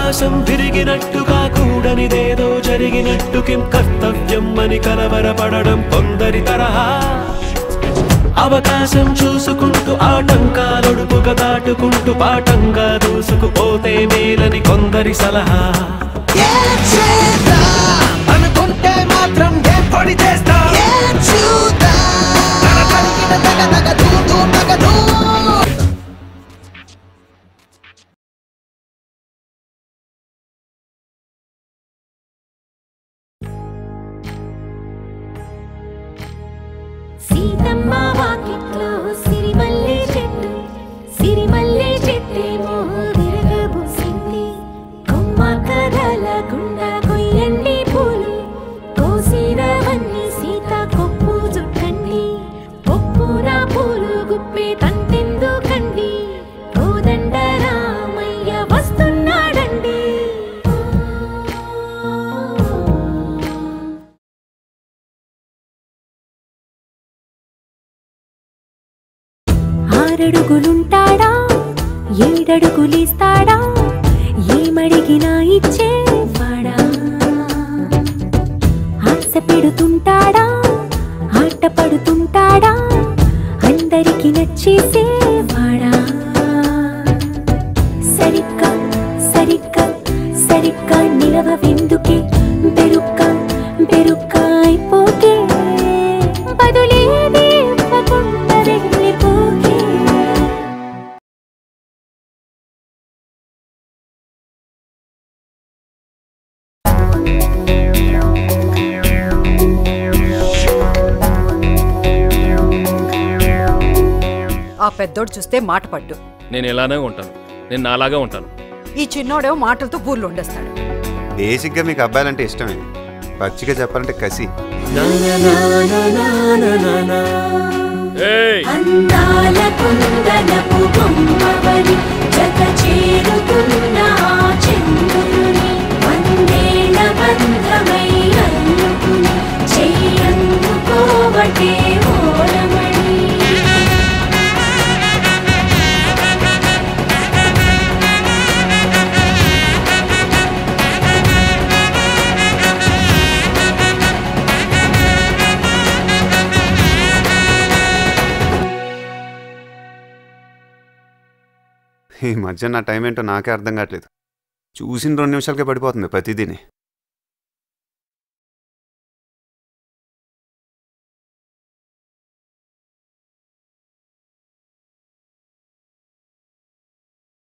ఆకాశం విరిగినట్టుగా కూడనిదేదో జరిగినట్టు కిం కర్తవ్యం అని కలవరపడడం కొందరి తరహా అవకాశం చూసుకుంటూ ఆటంకాలొడుపుగా దాటుకుంటూ పాఠంగా దూసుకుపోతే మేలని కొందరి సలహా ఏం చేద్దాం? అనుకుంటే మాత్రం ఏం పొడి చేస్తా ఏం చూద్దాం? తగ తగిన తగ తగ ధూ ధూ తగ ధూ. సీతమ్మ వాకిట్లో సిరిమల్లె చెట్టు సిరిమల్లె చెట్టేమో విరగబూసింది కొమ్మ కదలకుండా కొయ్యండి పూలు కోసినవన్నీ సీత కొప్పు చుట్టండి ఒప్పున పూలు గుప్పే తంతెందుకండి కోదండ రామయ్య వస్తున్నాడండి ఆరడుగులుంటాడా ఏడడుగులిస్తాడా ఏమడిగినా ఇచ్చేవాడా ఆశ పెడుతుంటాడా ఆట పడుతుంటాడా అందరికి నచ్చేసేవాడా సరిగ్గా సరిగ్గా సరిగ్గా నిలవవెందుకే బెరుక్క బెరుక్క అయిపోకే బదులేది ఇవ్వకుండా వెళ్ళిపోకే ఆ పెద్దోడు చూస్తే మాట పడ్డు నేను ఇలానే ఉంటాను నేను నాలాగా ఉంటాను ఈ చిన్నోడేమో మాటలతో బూర్లు ఉండేస్తాడు బేసిక్గా మీకు అబ్బాయిలంటే ఇష్టమే పచ్చిగా చెప్పాలంటే కసి ఏయ్ అందాల కుందనపు బొమ్మవని జత చేరుతున్న ఆ చంద్రుని వందేల బంధమై అల్లుకుని చెయ్యందుకోవటే ఓరమణి ఈ మధ్య నా టైం ఏంటో నాకే అర్థం కావట్లేదు చూసిన రెండు నిమిషాలకే పడిపోతుంది ప్రతిదీని